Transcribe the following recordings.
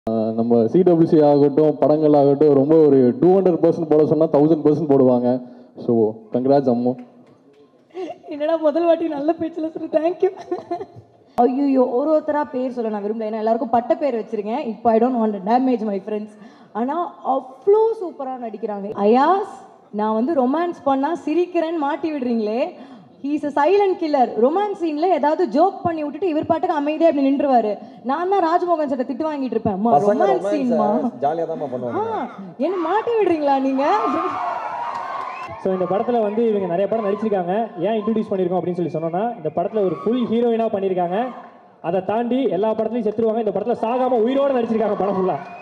நம்ம சிடபிள்யூசி ஆகட்டும் படங்கள் ஆகட்டும் ரொம்ப ஒரு டூ ஹண்ட்ரட் பர்சன்ட் போட சொன்னால் தௌசண்ட் பர்சன்ட் போடுவாங்க ஸோ கங்க்ராட்ஸ் அம்மு என்னடா முதல் வாட்டி நல்ல பேச்சில் சொல்லி தேங்க்யூ ஐயோ ஒரு ஒருத்தரா பேர் சொல்ல நான் விரும்பல ஏன்னா எல்லாருக்கும் பட்ட பேர் வச்சிருக்கேன் இப்போ I don't want damage my friends ஆனால் அவ்வளோ சூப்பராக நடிக்கிறாங்க அயாஸ் நான் வந்து ரொமான்ஸ் பண்ணால் சிரிக்கிறேன்னு மாட்டி விடுறீங்களே he's a silent killer romance சீனில் ஏதாவது ஜோக் பண்ணி விட்டுட்டு இவர் பாட்டுக்கு அமைதியாக அப்படி நின்றுவாரு நான் தான் ராஜ்மோகன் சட்டை திட்டு வாங்கிட்டு இருப்பேன் பசங்க ரொமான்ஸ் சீன்மா ஜாலியாக தான் பண்ணுவாங்க ஆ என்ன மாட்டி விடுறீங்களா நீங்கள் ஸோ இந்த படத்தில் வந்து இவங்க நிறைய படம் நடிச்சிருக்காங்க ஏன் இன்ட்ரடியூஸ் பண்ணியிருக்கோம் அப்படின்னு சொல்லி சொன்னோன்னா இந்த படத்தில் ஒரு ஃபுல் ஹீரோயினாக பண்ணியிருக்காங்க அதை தாண்டி எல்லா படத்துலையும் செத்துருவாங்க இந்த படத்தில் சாகாமல் உயிரோடு நடிச்சிருக்காங்க படம் ஃபுல்லாக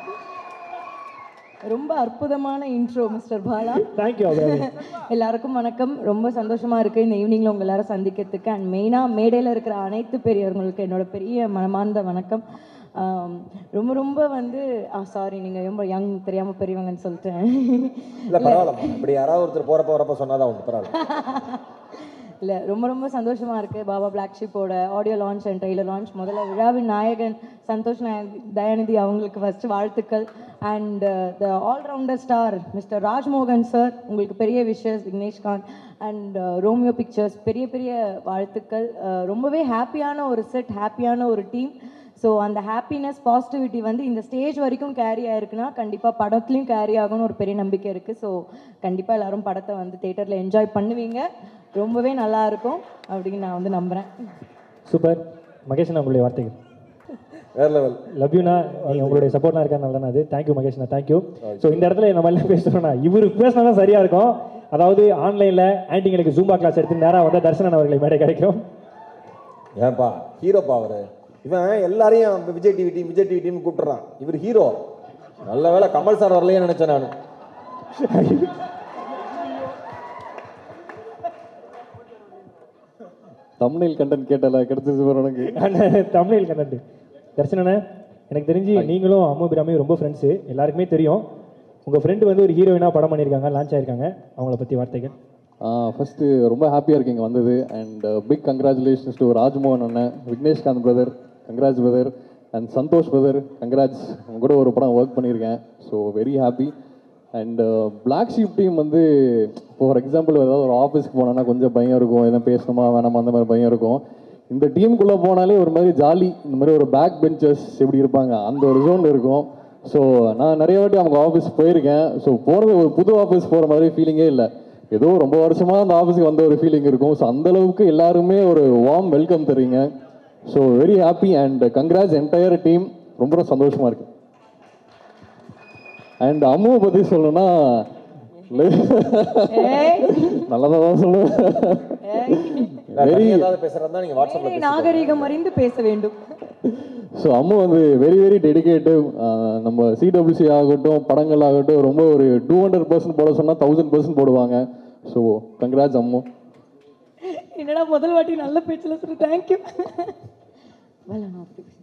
ரொம்ப அற்புதமான இன்ட்ரோ மிஸ்டர் பாலா தேங்க்யூ அவர் எல்லாருக்கும் வணக்கம் ரொம்ப சந்தோஷமா இருக்கு இந்த ஈவினிங்ல உங்க எல்லாரும் சந்திக்கிறதுக்கு அண்ட் மெயினா மேடையில இருக்கிற அனைத்து பெரியவர்களுக்கு என்னோட பெரிய மனமார்ந்த வணக்கம் ஆம், ரொம்ப ரொம்ப வந்து சாரி நீங்க ரொம்ப யங் தெரியாம பெரியவங்கன்னு சொல்லிட்டேன் இல்லை பரவாயில்லம்மா இப்படி யாராவது ஒருத்தர் போகிறப்ப வரப்ப சொன்னாதான் உண்டு பரவாயில்ல இல்லை ரொம்ப ரொம்ப சந்தோஷமா இருக்கு பாபா பிளாக் ஷிப்போட audio launch and trailer launch முதல்ல விழாவின் நாயகன் சந்தோஷ் நாய- தயாநிதி அவங்களுக்கு ஃபர்ஸ்ட் வாழ்த்துக்கள் and the all rounder star mister Rajmohan sir உங்களுக்கு பெரிய wishes Vigneshkanth and Romeo pictures பெரிய பெரிய வாழ்த்துக்கள் அஹ், ரொம்பவே ஹாப்பியான ஒரு செட் ஹாப்பியான ஒரு டீம் ஸோ அந்த ஹாப்பினஸ் பாசிட்டிவிட்டி வந்து இந்த ஸ்டேஜ் வரைக்கும் கேரி ஆயிருக்குன்னா கண்டிப்பாக படத்துலையும் கேரி ஆகும்னு ஒரு பெரிய நம்பிக்கை இருக்குது ஸோ கண்டிப்பாக எல்லாரும் படத்தை வந்து தேட்டரில் என்ஜாய் பண்ணுவீங்க ரொம்பவே நல்லா இருக்கும் அப்படின்னு நான் வந்து நம்புகிறேன் சூப்பர் மகேஷ்னா உங்களுடைய வார்த்தைகள் வேற லெவல் லவ் யூனா நீங்கள் உங்களுடைய சப்போர்ட்லாம் இருக்கா தான் அது தேங்க்யூ மகேஷ்னா தேங்க்யூ ஸோ இந்த இடத்துல நம்ம எல்லாம் பேசுகிறோம்னா இவர் பேசினா தான் சரியாக இருக்கும் அதாவது ஆன்லைனில் ஆன்டிங்களுக்கு ஜூம்பா கிளாஸ் எடுத்து நேராக வந்தால் தர்சனன் அவர்களை மேடை கிடைக்கும் ஏன்பா ஹீரோப்பா அவரு இவன் எல்லாரையும் Vijay TV team Vijay TV team கூப்பிட்டுறான் இவர் ஹீரோ நல்ல வேளை கமல் சார் வரலையே நினைச்சேன் நான் தமிழில் கண்டென்ட் கேட்டல கிடைச்சிருச்சு பாரு உனக்கு தமிழில் கண்டென்ட் தர்சனண்ணே எனக்கு தெரிஞ்சு நீங்களும் அம்மு பிராமியும் ரொம்ப ஃப்ரெண்ட்ஸு எல்லாருக்குமே தெரியும் உங்கள் ஃப்ரெண்டு வந்து ஒரு ஹீரோயினாக படம் பண்ணியிருக்காங்க லான்ச் ஆயிருக்காங்க அவங்கள பற்றி வார்த்தைகள் ஃபஸ்ட்டு ரொம்ப ஹாப்பியாக இருக்கீங்க வந்தது and big congratulations to Rajmohan அண்ணன் Vigneshkanth brother congrats brother and Santhosh brother congrats அவங்க கூட ஒரு படம் ஒர்க் பண்ணியிருக்கேன் so very happy and black sheep team வந்து ஃபார் எக்ஸாம்பிள் ஏதாவது ஒரு ஆஃபீஸ்க்கு போனோன்னா கொஞ்சம் பயம் இருக்கும் எதுவும் பேசணுமா வேணாமா அந்த மாதிரி பயம் இருக்கும் இந்த டீமுக்குள்ளே போனாலே ஒரு மாதிரி ஜாலி இந்த மாதிரி ஒரு பேக் பெஞ்சர்ஸ் எப்படி இருப்பாங்க அந்த ஒரு ஜோன் இருக்கும் ஸோ நான் நிறைய வாட்டி அவங்க ஆஃபீஸ் போயிருக்கேன் ஸோ போகிறது ஒரு புது ஆஃபீஸ் போகிற மாதிரி ஃபீலிங்கே இல்லை ஏதோ ரொம்ப வருஷமா அந்த ஆஃபீஸுக்கு வந்த ஒரு ஃபீலிங் இருக்கும் ஸோ அந்த அளவுக்கு எல்லாருமே ஒரு வார்ம் வெல்கம் தருவீங்க so very happy and congrats entire team ரொம்ப சந்தோஷமா இருக்கு அண்ட் அம்முவை பற்றி சொல்லணும்னா நல்லதாக தான் சொல்லுவேன் வெரி ஏதாவது பேசுறதா நீங்க வாட்ஸ்அப்ல ஏய், நாகரீகம் அறிந்து பேச வேண்டும் ஸோ அம்மு வந்து வெரி வெரி டெடிகேட்டிவ் நம்ம சிடபிள்யூசி ஆகட்டும் படங்கள் ஆகட்டும் ரொம்ப ஒரு டூ ஹண்ட்ரட் பர்சன்ட் போட சொன்னால் தௌசண்ட் பர்சன்ட் போடுவாங்க ஸோ கங்க்ராட்ஸ் அம்மு என்னடா முதல் வாட்டி நல்ல பேச்சில் சொல்லி தேங்க்யூ வேலை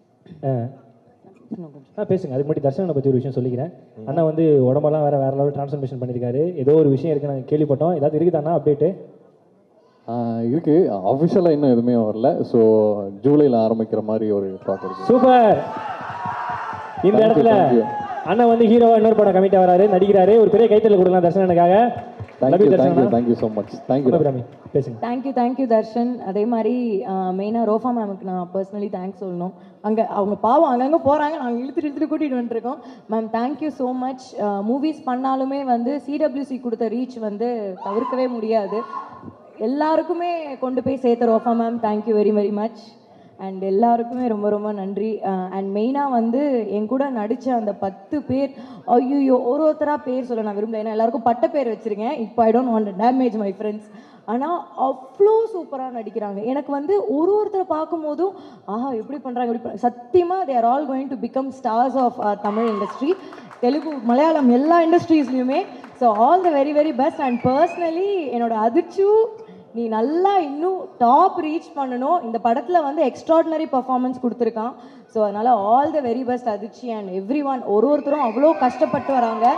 ஆ பேசுங்க அதுக்கு முன்னாடி தர்ஷனனை பற்றி ஒரு விஷயம் சொல்லிக்கிறேன் அண்ணா வந்து உடம்பெல்லாம் வேற வேற லெவல் ட்ரான்ஸ்ஃபர்மேஷன் பண்ணியிருக்காரு ஏதோ ஒரு விஷயம் இருக்கு நாங்கள் கேள்விப்பட்டோம் ஏதாவது இருக்குதாண்ணா அப்டேட்டு ஆஹ் இருக்கு அஃபிஷியலாக இன்னும் எதுவுமே வரல ஸோ ஜூலையில் ஆரம்பிக்கிற மாதிரி ஒரு டாக் இருக்கு சூப்பர் இந்த Thank you, இடத்துல thank you. அண்ணன் வந்து ஹீரோவா இன்னொரு படம் கமிட்டா வராரு நடிக்கிறாரு ஒரு பெரிய கைத்தல் கொடுக்கலாம் தர்ஷனனுக்காக Love thank you you, thank you Darshana. Thank you so much thank you Abirami பேசுங்க தேங்க்யூ தேங்க்யூ தர்ஷன் அதே மாதிரி மெயினாக ரோஃபா மேமுக்கு நான் பர்சனலி தேங்க்ஸ் சொல்லணும் அங்கே அவங்க பாவம் அங்கங்கே போகிறாங்க நாங்கள் இழுத்துட்டு இழுத்துட்டு கூட்டிகிட்டு வந்துருக்கோம் ma'am thank you so much movies பண்ணாலுமே வந்து சிடபிள்யூசி கொடுத்த ரீச் வந்து தவிர்க்கவே முடியாது எல்லாருக்குமே கொண்டு போய் சேர்த்த ரோஃபா ma'am thank you very very much and எல்லாருக்குமே ரொம்ப ரொம்ப நன்றி அண்ட் மெயினாக வந்து என் கூட நடித்த அந்த பத்து பேர் ஐயோ ஒரு ஒருத்தராக பேர் சொல்ல நான் விரும்பல ஏன்னா எல்லாருக்கும் பட்ட பேர் வச்சுருக்கேன் இப்போ I don't want damage my friends ஆனால் அவ்வளோ சூப்பராக நடிக்கிறாங்க எனக்கு வந்து ஒரு ஒருத்தரை பார்க்கும்போதும் ஆஹா எப்படி பண்ணுறாங்க எப்படி பண்றாங்க சத்தியமாக they are all going to become stars of Tamil industry Telugu Malayalam எல்லா இண்டஸ்ட்ரீஸ்லையுமே so all the very very best and personally என்னோட அதிர்ச்சு நீ நல்லா இன்னும் டாப் ரீச் பண்ணணும் இந்த படத்தில் வந்து எக்ஸ்ட்ராடினரி பர்ஃபார்மன்ஸ் கொடுத்துருக்கான் ஸோ அதனால் ஆல் த வெரி பெஸ்ட் அதிர்ச்சி அண்ட் எவ்ரி ஒன் ஒரு ஒருத்தரும் அவ்வளோ கஷ்டப்பட்டு வராங்க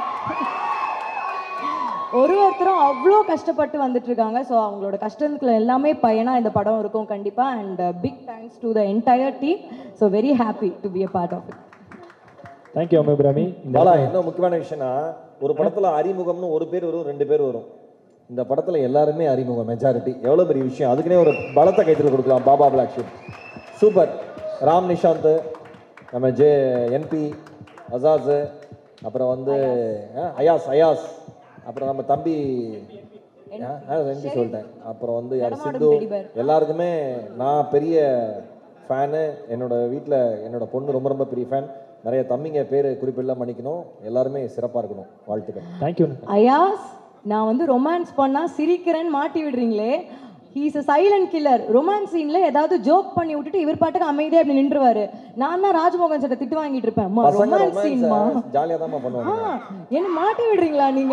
ஒரு ஒருத்தரும் அவ்வளோ கஷ்டப்பட்டு வந்துட்டு இருக்காங்க ஸோ அவங்களோட கஷ்டத்துக்குள்ள எல்லாமே பயனாக இந்த படம் இருக்கும் கண்டிப்பாக and big thanks to the entire team so very happy to be a part of it thank you அம்மா பிராமி இந்த பாலா என்ன முக்கியமான விஷயம்னா ஒரு படத்துல அறிமுகம்னு ஒரு பேர் வரும் ரெண்டு பேர் வரும் இந்த படத்துல எல்லாருமே அறிமுகம் மெஜாரிட்டி எவ்வளவு பெரிய விஷயம் அதுக்குன்னே ஒரு பலத்தை கைத்தில் கொடுக்கலாம் baa baa black sheep super Ram Nishanth நம்ம ஜே என்பி அசாஸ் அப்புறம் வந்து அஹ், அயாஸ் அயாஸ் அப்புறம் நம்ம தம்பி ரெண்டு சொல்லிட்டேன் அப்புறம் வந்து யார் நடமாடும் சித்து teddy bear. எல்லாருக்குமே நான் பெரிய ஃபேனு என்னோட வீட்டில் என்னோட பொண்ணு ரொம்ப ரொம்ப பெரிய ஃபேன் நிறைய தம்பிங்க பேர் குறிப்பிடலாம் பண்ணிக்கணும் எல்லாருமே சிறப்பாக இருக்கணும் வாழ்த்துக்கள் தேங்க்யூ அயாஸ் நான் வந்து ரொமான்ஸ் பண்ணா சிரிக்கிறேன்னு மாட்டி விடுறீங்களே he's a silent killer romance சீன்ல ஏதாவது ஜோக் பண்ணி விட்டுட்டு இவர் பாட்டுக்கு அமைதியா அப்படி நின்றுவாரு நான் தான் ராஜ்மோகன் சட்ட திட்டு வாங்கிட்டு இருப்பேன் அம்மா பசங்க ரொமான்ஸ் சீன்மா ரொமான்ஸ் ஜாலியாக தான் பண்ணுவாங்க என்ன மாட்டி விடுறீங்களா நீங்க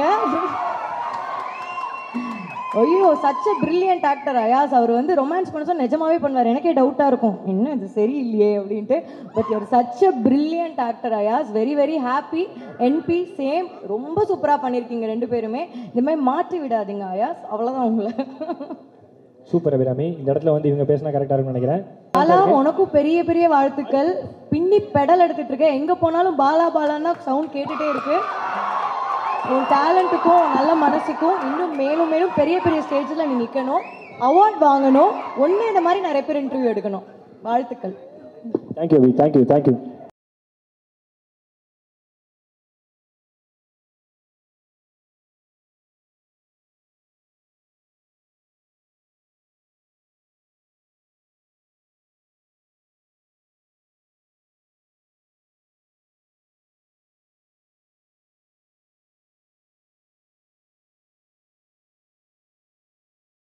ஐயோ சச்ச பிரில்லியன்ட் ஆக்டர் அயாஸ் அவர் வந்து ரொமான்ஸ் பண்ண சொன்னா நிஜமாவே பண்ணுவார் எனக்கே டவுட்டாக இருக்கும் என்ன இது சரியில்லையே அப்படின்ட்டு பட் ஒரு such a brilliant actor Ayaz very very happy என்பி சேம் ரொம்ப சூப்பராக பண்ணியிருக்கீங்க ரெண்டு பேருமே இந்த மாதிரி மாற்றி விடாதீங்க அயாஸ் அவ்வளோதான் உங்களை சூப்பர் அபிராமி இந்த இடத்துல வந்து இவங்க பேசினா கரெக்டாக இருக்கும்னு நினைக்கிறேன் பாலா உனக்கும் பெரிய பெரிய வாழ்த்துக்கள் பின்னி பெடல் எடுத்துட்டு இருக்க எங்க போனாலும் பாலா பாலான்னா சவுண்ட் கேட்டுட்டே இருக்கு உன் டேலண்ட்டுக்கும் நல்ல மனசுக்கும் இன்னும் மேலும் மேலும் பெரிய பெரிய ஸ்டேஜில் நீ நிற்கணும் அவார்ட் வாங்கணும் ஒன்று இந்த மாதிரி நிறைய பேர் இன்டர்வியூ எடுக்கணும் வாழ்த்துக்கள் தேங்க்யூ அபி தேங்க்யூ தேங்க்யூ